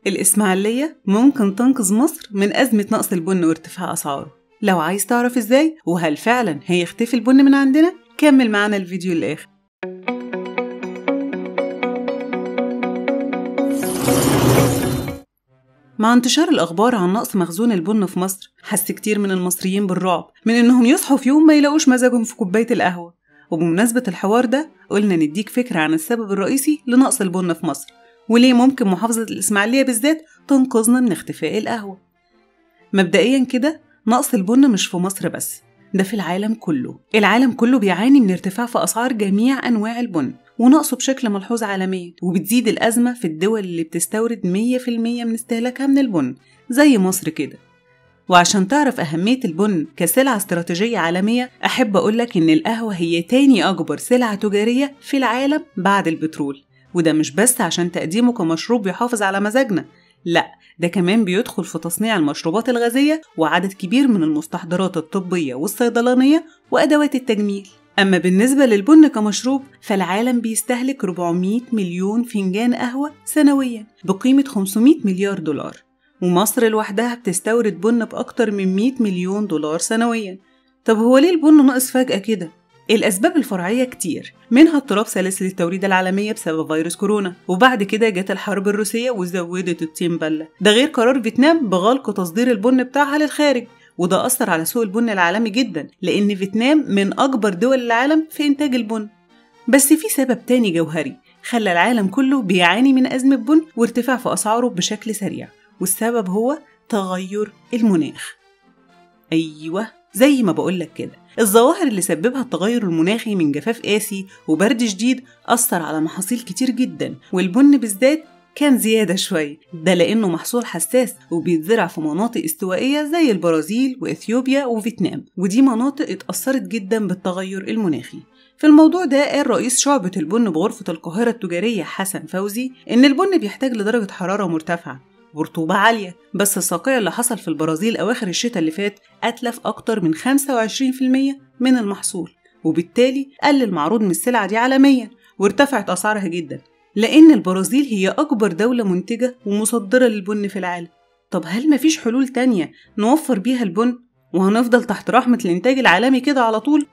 الإسماعيلية ممكن تنقذ مصر من أزمة نقص البن وارتفاع أسعاره لو عايز تعرف إزاي وهل فعلا هيختفي البن من عندنا كمل معانا الفيديو للآخر مع انتشار الأخبار عن نقص مخزون البن في مصر حس كتير من المصريين بالرعب من إنهم يصحوا في يوم ما يلاقوش مزاجهم في كوباية القهوة وبمناسبة الحوار ده قلنا نديك فكرة عن السبب الرئيسي لنقص البن في مصر وليه ممكن محافظة الإسماعيلية بالذات تنقذنا من اختفاء القهوة مبدئيا كده نقص البن مش في مصر بس ده في العالم كله العالم كله بيعاني من ارتفاع في أسعار جميع أنواع البن ونقصه بشكل ملحوظ عالميا وبتزيد الأزمة في الدول اللي بتستورد 100% من استهلاكها من البن زي مصر كده وعشان تعرف أهمية البن كسلعة استراتيجية عالمية أحب أقولك إن القهوة هي تاني أكبر سلعة تجارية في العالم بعد البترول وده مش بس عشان تقديمه كمشروب بيحافظ على مزاجنا لا ده كمان بيدخل في تصنيع المشروبات الغازية وعدد كبير من المستحضرات الطبية والصيدلانية وأدوات التجميل أما بالنسبة للبن كمشروب فالعالم بيستهلك 400 مليون فنجان قهوة سنويا بقيمة 500 مليار دولار ومصر لوحدها بتستورد بن بأكتر من 100 مليون دولار سنويا طب هو ليه البن ناقص فجأة كده؟ الأسباب الفرعية كتير منها اضطراب سلاسل التوريد العالمية بسبب فيروس كورونا وبعد كده جت الحرب الروسية وزودت الطين بلة ده غير قرار فيتنام بغلق تصدير البن بتاعها للخارج وده أثر على سوق البن العالمي جدا لأن فيتنام من أكبر دول العالم في إنتاج البن بس في سبب تاني جوهري خلى العالم كله بيعاني من أزمة بن وارتفاع في أسعاره بشكل سريع والسبب هو تغير المناخ أيوة زي ما بقولك كده الظواهر اللي سببها التغير المناخي من جفاف قاسي وبرد شديد أثر على محاصيل كتير جدا والبن بالذات كان زيادة شوية ده لأنه محصول حساس وبيتزرع في مناطق استوائية زي البرازيل وإثيوبيا وفيتنام ودي مناطق اتأثرت جدا بالتغير المناخي في الموضوع ده قال رئيس شعبة البن بغرفة القاهرة التجارية حسن فوزي إن البن بيحتاج لدرجة حرارة مرتفعة ورطوبة عالية بس الصقيع اللي حصل في البرازيل أواخر الشتاء اللي فات أتلف أكتر من 25% من المحصول وبالتالي قل المعروض من السلعة دي عالميا وارتفعت أسعارها جدا لأن البرازيل هي أكبر دولة منتجة ومصدرة للبن في العالم طب هل مفيش حلول تانية نوفر بيها البن وهنفضل تحت رحمة الإنتاج العالمي كده على طول؟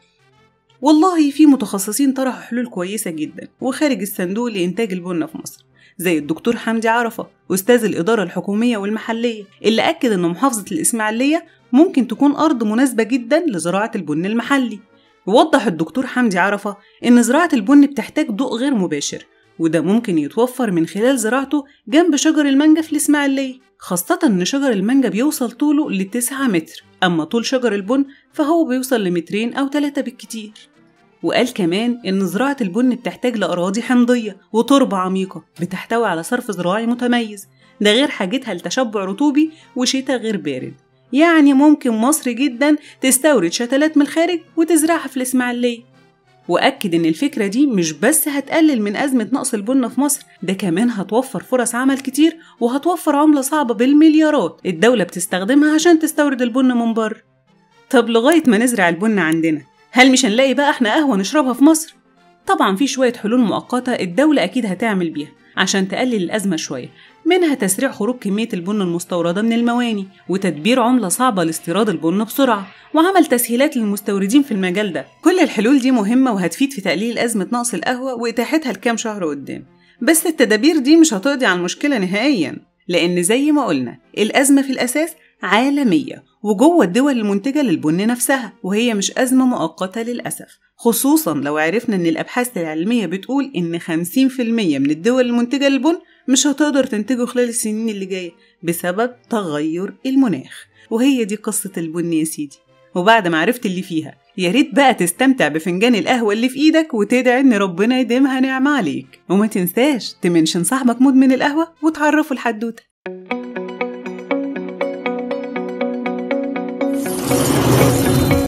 والله في متخصصين طرحوا حلول كويسة جدا وخارج الصندوق لإنتاج البن في مصر زي الدكتور حمدي عرفة أستاذ الإدارة الحكومية والمحلية اللي أكد إن محافظة الإسماعيلية ممكن تكون أرض مناسبة جدا لزراعة البن المحلي ووضح الدكتور حمدي عرفة إن زراعة البن بتحتاج ضوء غير مباشر وده ممكن يتوفر من خلال زراعته جنب شجر المانجا في الإسماعيلية خاصة إن شجر المانجا بيوصل طوله لتسعة متر أما طول شجر البن فهو بيوصل لمترين أو تلاتة بالكتير وقال كمان إن زراعة البن بتحتاج لأراضي حمضية وتربة عميقة بتحتوي على صرف زراعي متميز ده غير حاجتها لتشبع رطوبي وشتاء غير بارد يعني ممكن مصر جدا تستورد شتلات من الخارج وتزرعها في الإسماعيلية وأكد إن الفكرة دي مش بس هتقلل من أزمة نقص البن في مصر ده كمان هتوفر فرص عمل كتير وهتوفر عملة صعبة بالمليارات الدولة بتستخدمها عشان تستورد البن من بره طب لغاية ما نزرع البن عندنا هل مش هنلاقي بقى احنا قهوة نشربها في مصر؟ طبعا في شوية حلول مؤقتة الدولة أكيد هتعمل بيها عشان تقلل الأزمة شوية منها تسريع خروج كمية البن المستوردة من المواني وتدبير عملة صعبة لاستيراد البن بسرعة وعمل تسهيلات للمستوردين في المجال ده كل الحلول دي مهمة وهتفيد في تقليل أزمة نقص القهوة وإتاحتها لكام شهر قدام بس التدابير دي مش هتقضي على المشكلة نهائيا لأن زي ما قلنا الأزمة في الأساس عالمية وجوه الدول المنتجة للبن نفسها وهي مش أزمة مؤقتة للأسف خصوصا لو عرفنا إن الأبحاث العلمية بتقول إن 50% من الدول المنتجة للبن مش هتقدر تنتجه خلال السنين اللي جاية بسبب تغير المناخ وهي دي قصة البن يا سيدي وبعد ما عرفت اللي فيها يا ريت بقى تستمتع بفنجان القهوة اللي في إيدك وتدعي إن ربنا يديمها نعمة عليك وما تنساش تمنشن صاحبك مدمن القهوة وتعرفه الحدوتة